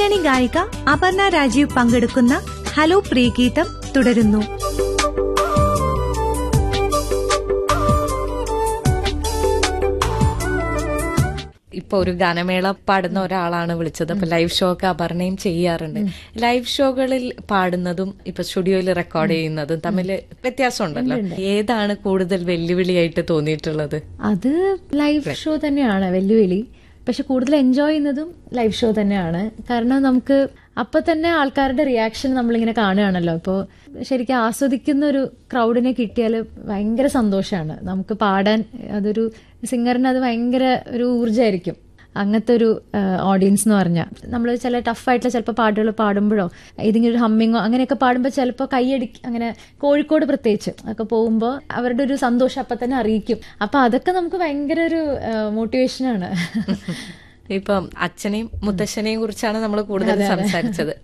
പിന്നണി ഗായിക അപർണ രാജീവ് പങ്കെടുക്കുന്ന ഹലോ പ്രിയഗീതം തുടരുന്നു ഇപ്പൊ ഒരു ഗാനമേള പാടുന്ന ഒരാളാണ് വിളിച്ചത് അപ്പൊ ലൈവ് ഷോ ഒക്കെ അപർണയും ചെയ്യാറുണ്ട് ലൈവ് ഷോകളിൽ പാടുന്നതും ഇപ്പൊ സ്റ്റുഡിയോയിൽ റെക്കോർഡ് ചെയ്യുന്നതും തമ്മിൽ വ്യത്യാസമുണ്ടല്ലോ ഏതാണ് കൂടുതൽ വെല്ലുവിളിയായിട്ട് തോന്നിയിട്ടുള്ളത് അത് ലൈവ് ഷോ തന്നെയാണ് വെല്ലുവിളി പക്ഷെ കൂടുതൽ എൻജോയ് ചെയ്യുന്നതും ലൈവ് ഷോ തന്നെയാണ് കാരണം നമുക്ക് അപ്പൊ തന്നെ ആൾക്കാരുടെ റിയാക്ഷൻ നമ്മളിങ്ങനെ കാണുകയാണല്ലോ ഇപ്പോൾ ശരിക്കും ആസ്വദിക്കുന്ന ഒരു ക്രൗഡിനെ കിട്ടിയാൽ ഭയങ്കര സന്തോഷമാണ് നമുക്ക് പാടാൻ അതൊരു സിംഗറിന് അത് ഭയങ്കര ഒരു ഊർജ്ജമായിരിക്കും അങ്ങനത്തെ ഒരു ഓഡിയൻസ് എന്ന് പറഞ്ഞാൽ നമ്മൾ ചില ടഫായിട്ടുള്ള ചിലപ്പോൾ പാട്ടുകൾ പാടുമ്പോഴോ ഏതെങ്കിലും ഒരു ഹമ്മിങ്ങോ അങ്ങനെയൊക്കെ പാടുമ്പോൾ ചിലപ്പോൾ കൈയടി അങ്ങനെ കോഴിക്കോട് പ്രത്യേകിച്ച് ഒക്കെ പോകുമ്പോൾ അവരുടെ ഒരു സന്തോഷം അപ്പം തന്നെ അറിയിക്കും അപ്പം അതൊക്കെ നമുക്ക് ഭയങ്കര ഒരു മോട്ടിവേഷനാണ് ഇപ്പം അച്ഛനെയും മുത്തശ്ശനെയും കുറിച്ചാണ് നമ്മൾ കൂടുതൽ സംസാരിച്ചത്